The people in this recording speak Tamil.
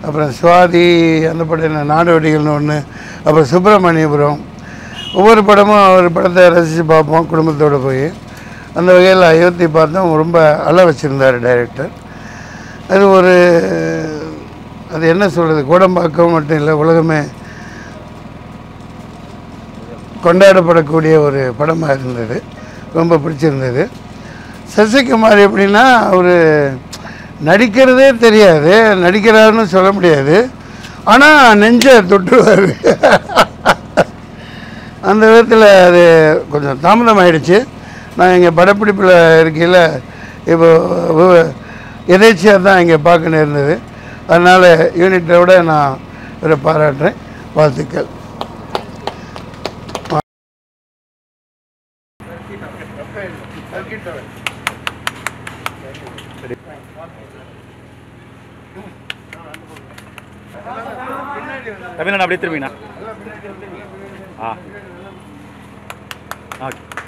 அப்புறம் சுவாதி அந்த படம் என்ன நாடோடிகள்னு ஒன்று அப்புறம் சுப்பிரமணியபுரம் ஒவ்வொரு படமும் அவர் படத்தை ரசித்து பார்ப்போம் குடும்பத்தோடு போய் அந்த வகையில் அயோத்தி பார்த்தோம் ரொம்ப அழ வச்சுருந்தார் டைரக்டர் அது ஒரு அது என்ன சொல்கிறது கோடம்பாக்கம் மட்டும் இல்லை உலகமே கொண்டாடப்படக்கூடிய ஒரு படமாக இருந்தது ரொம்ப பிடிச்சிருந்தது சசிகுமார் எப்படின்னா அவர் நடிக்கிறதே தெரியாது நடிக்கிறாருன்னு சொல்ல முடியாது ஆனால் நெஞ்சை தொட்டுவார் அந்த விதத்தில் அது கொஞ்சம் தாமதம் ஆயிடுச்சு நான் இங்கே படப்பிடிப்பில் இருக்கையில் இப்போ வு- எதேச்சியாக தான் இங்கே பார்க்க நேர்ந்தது அதனால் யூனிட்டை விட நான் இவரை பாராட்டுறேன் வாழ்த்துக்கள் தமிழ்நாடு அப்படியே திரும்பிங்கண்ணா ஆ ஓகே